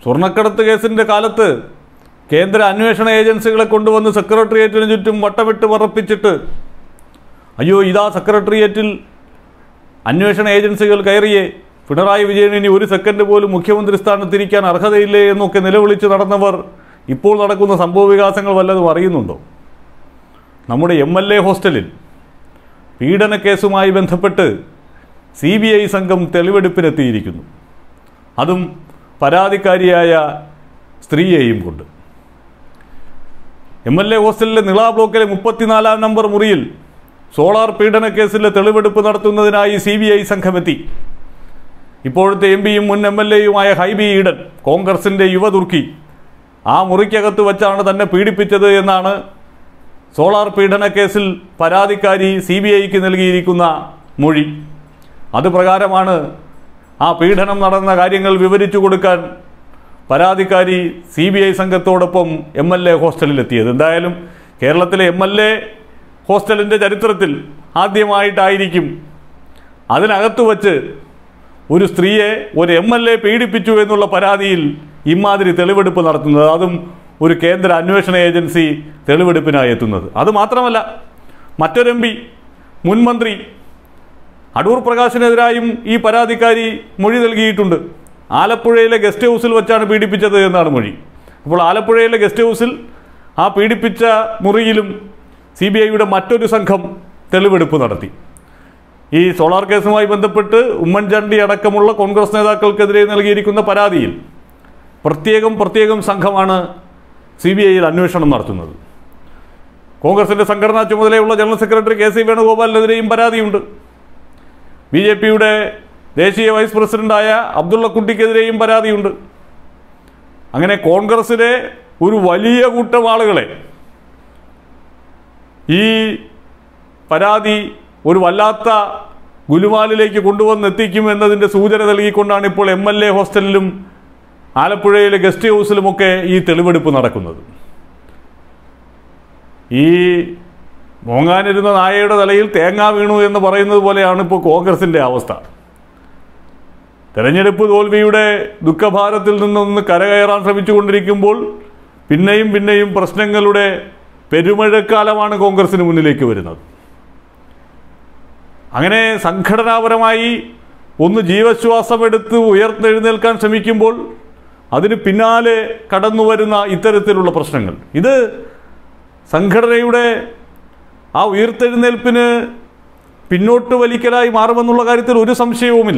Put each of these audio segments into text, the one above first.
സ്വർണ്ണക്കടത്ത് കേസിൻ്റെ കാലത്ത് കേന്ദ്ര അന്വേഷണ ഏജൻസികളെ കൊണ്ടുവന്ന് സെക്രട്ടേറിയറ്റിന് ചുറ്റും വട്ടമിട്ട് പറപ്പിച്ചിട്ട് അയ്യോ ഇതാ സെക്രട്ടേറിയറ്റിൽ അന്വേഷണ ഏജൻസികൾ കയറിയേ പിണറായി വിജയൻ ഇനി ഒരു സെക്കൻഡ് പോലും മുഖ്യമന്ത്രി സ്ഥാനത്തിരിക്കാൻ അർഹതയില്ലേ എന്നൊക്കെ നിലവിളിച്ച് നടന്നവർ ഇപ്പോൾ നടക്കുന്ന സംഭവ വികാസങ്ങൾ വല്ലതും അറിയുന്നുണ്ടോ നമ്മുടെ എം എൽ എ ഹോസ്റ്റലിൽ പീഡനക്കേസുമായി ബന്ധപ്പെട്ട് സി ബി ഐ സംഘം തെളിവെടുപ്പിനെത്തിയിരിക്കുന്നു അതും പരാതിക്കാരിയായ സ്ത്രീയെയും കൊണ്ട് എം എൽ എ ഹോസ്റ്റലിലെ നിള ബ്ലോക്കിലെ മുപ്പത്തിനാലാം നമ്പർ മുറിയിൽ സോളാർ പീഡന കേസിലെ തെളിവെടുപ്പ് നടത്തുന്നതിനായി സി ബി ഐ സംഘമെത്തി ഇപ്പോഴത്തെ എം പിയും മുൻ എം എൽ എയുമായ ഹൈബി ഈഡൻ കോൺഗ്രസിൻ്റെ യുവതുർക്കി ആ മുറിക്കകത്ത് വച്ചാണ് തന്നെ പീഡിപ്പിച്ചത് എന്നാണ് സോളാർ പീഡന കേസിൽ പരാതിക്കാരി സി ബി ഐക്ക് നൽകിയിരിക്കുന്ന മൊഴി അത് പ്രകാരമാണ് ആ പീഡനം നടന്ന കാര്യങ്ങൾ വിവരിച്ചു കൊടുക്കാൻ പരാതിക്കാരി സി ബി ഐ സംഘത്തോടൊപ്പം എം എൽ എ ഹോസ്റ്റലിലെത്തിയത് എന്തായാലും കേരളത്തിലെ എം എൽ എ ഹോസ്റ്റലിൻ്റെ ചരിത്രത്തിൽ ആദ്യമായിട്ടായിരിക്കും അതിനകത്ത് വച്ച് ഒരു സ്ത്രീയെ ഒരു എം എൽ എ പീഡിപ്പിച്ചു എന്നുള്ള പരാതിയിൽ ഇമാതിരി തെളിവെടുപ്പ് നടത്തുന്നത് അതും ഒരു കേന്ദ്ര അന്വേഷണ ഏജൻസി തെളിവെടുപ്പിനായി എത്തുന്നത് അത് മാത്രമല്ല മറ്റൊരു എം പി മുൻ മന്ത്രി അടൂർ പ്രകാശിനെതിരായും ഈ പരാതിക്കാരി മൊഴി നൽകിയിട്ടുണ്ട് ആലപ്പുഴയിലെ ഗസ്റ്റ് ഹൗസിൽ വെച്ചാണ് പീഡിപ്പിച്ചത് എന്നാണ് മൊഴി അപ്പോൾ ആലപ്പുഴയിലെ ഗസ്റ്റ് ഹൗസിൽ ആ പീഡിപ്പിച്ച മുറിയിലും സി ബി ഐയുടെ മറ്റൊരു സംഘം തെളിവെടുപ്പ് നടത്തി ഈ സോളാർ കേസുമായി ബന്ധപ്പെട്ട് ഉമ്മൻചാണ്ടി അടക്കമുള്ള കോൺഗ്രസ് നേതാക്കൾക്കെതിരെ നൽകിയിരിക്കുന്ന പരാതിയിൽ പ്രത്യേകം പ്രത്യേകം സംഘമാണ് സി ബി ഐയിൽ അന്വേഷണം നടത്തുന്നത് കോൺഗ്രസിൻ്റെ സംഘടനാ ചുമതലയുള്ള ജനറൽ സെക്രട്ടറി കെ സി വേണുഗോപാലിനെതിരെയും പരാതിയുണ്ട് ബി ജെ പിയുടെ ദേശീയ വൈസ് പ്രസിഡന്റായ അബ്ദുള്ള കുട്ടിക്കെതിരെയും പരാതിയുണ്ട് അങ്ങനെ കോൺഗ്രസിലെ ഒരു വലിയ കൂട്ടം ആളുകളെ ഈ പരാതി ഒരു വല്ലാത്ത ഗുലുമാലിലേക്ക് കൊണ്ടുവന്നെത്തിക്കും എന്നതിൻ്റെ സൂചന നൽകിക്കൊണ്ടാണ് ഇപ്പോൾ എം എൽ എ ഹോസ്റ്റലിലും ആലപ്പുഴയിലെ ഗസ്റ്റ് ഹൗസിലുമൊക്കെ ഈ തെളിവെടുപ്പ് നടക്കുന്നത് ഈ മോങ്ങാനിരുന്ന നായയുടെ തലയിൽ തേങ്ങ വീണു എന്ന് പറയുന്നത് പോലെയാണ് ഇപ്പോൾ കോൺഗ്രസിൻ്റെ അവസ്ഥ തെരഞ്ഞെടുപ്പ് തോൽവിയുടെ ദുഃഖഭാരത്തിൽ നിന്നൊന്ന് കരകയറാൻ ശ്രമിച്ചുകൊണ്ടിരിക്കുമ്പോൾ പിന്നെയും പിന്നെയും പ്രശ്നങ്ങളുടെ പെരുമഴക്കാലമാണ് കോൺഗ്രസിന് മുന്നിലേക്ക് വരുന്നത് അങ്ങനെ സംഘടനാപരമായി ഒന്ന് ജീവശ്വാസമെടുത്ത് ഉയർത്തെഴുന്നേൽക്കാൻ ശ്രമിക്കുമ്പോൾ അതിന് പിന്നാലെ കടന്നു വരുന്ന ഇത്തരത്തിലുള്ള പ്രശ്നങ്ങൾ ഇത് സംഘടനയുടെ ആ ഉയർത്തെഴുന്നേൽപ്പിന് പിന്നോട്ട് വലിക്കലായി മാറുമെന്നുള്ള കാര്യത്തിൽ ഒരു സംശയവുമില്ല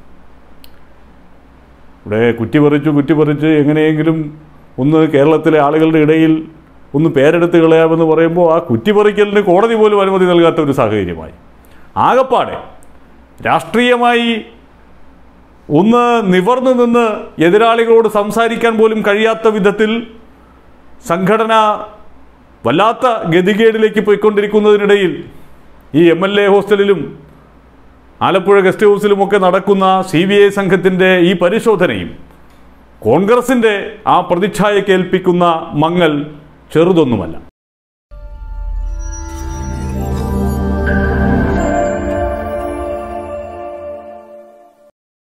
ഇവിടെ കുറ്റിപറിച്ചു കുറ്റിപറിച്ച് എങ്ങനെയെങ്കിലും ഒന്ന് കേരളത്തിലെ ആളുകളുടെ ഇടയിൽ ഒന്ന് പേരെടുത്ത് കളയാമെന്ന് പറയുമ്പോൾ ആ കുറ്റിപറിക്കലിന് കോടതി പോലും അനുമതി നൽകാത്ത ഒരു സാഹചര്യമായി ആകപ്പാടെ രാഷ്ട്രീയമായി ഒന്ന് നിവർന്നു നിന്ന് എതിരാളികളോട് സംസാരിക്കാൻ പോലും കഴിയാത്ത വിധത്തിൽ സംഘടന വല്ലാത്ത ഗതികേടിലേക്ക് പോയിക്കൊണ്ടിരിക്കുന്നതിനിടയിൽ ഈ എം എൽ എ ഹോസ്റ്റലിലും ആലപ്പുഴ ഗസ്റ്റ് ഹൗസിലുമൊക്കെ നടക്കുന്ന സി ബി ഐ സംഘത്തിൻ്റെ ഈ പരിശോധനയും കോൺഗ്രസിൻ്റെ ആ പ്രതിച്ഛായക്കേൽപ്പിക്കുന്ന മങ്ങൽ ചെറുതൊന്നുമല്ല